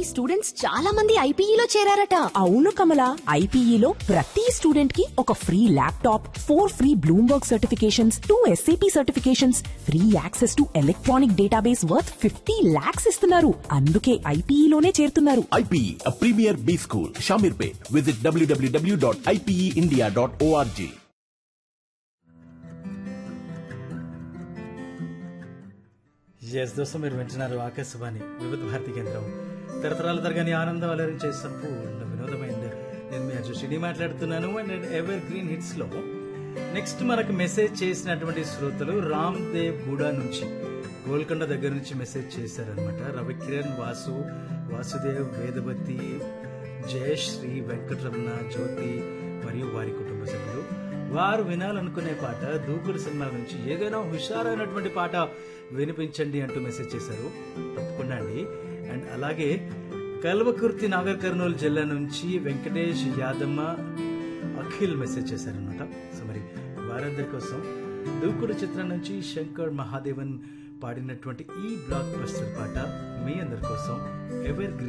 Students చాలా మంది ఐపీఈలో చేరారట అవును కమల ఐపీఈలో ప్రతి స్టూడెంట్ కి ఒక free laptop four free Bloomberg certifications two SAP certifications free access to electronic database worth fifty lakhs ఇస్తున్నారు అందుకే ఐపీఈలోనే చేరుతున్నారు IPE, a premier B school, Shamirpet. Visit www.ipeindia.org. ఎస్ దోస్తు మీరు వింటున్నారు ఆకాశవాణి వివిధ భారతి కేంద్రం తరతరాల తరగని ఆనందం అలరించే సంపూర్ణ వినోదమైన నేను మీ అజుషిని మాట్లాడుతున్నాను అండ్ ఎవర్ గ్రీన్ హిట్స్ లో నెక్స్ట్ మనకు మెసేజ్ చేసినటువంటి శ్రోతలు రామ్ దేవ్ గూడా నుంచి గోల్కొండ దగ్గర నుంచి మెసేజ్ చేశారనమాట రవికిరణ్ వాసు వాసుదేవ్ వేదవతి జయశ్రీ వెంకటరమణ జ్యోతి మరియు వారి కుటుంబ సభ్యులు వారు వినాలనుకునే పాట దూకుడు సినిమా నుంచి ఏదైనా హుషారైనటువంటి పాట వినిపించండి అంటూ మెసేజ్ చేశారు తప్పకుండా అండి అండ్ అలాగే కల్వకుర్తి నాగర్ కర్నూలు జిల్లా నుంచి వెంకటేష్ యాదమ్మ అఖిల్ మెసేజ్ చేశారనమాట సో మరి వారందరి కోసం దూకుడు చిత్రం నుంచి శంకర్ మహాదేవన్ పాడినటువంటి ఈ బ్లాక్ బస్టర్ పాట మీ అందరి కోసం ఎవర్ గ్రీన్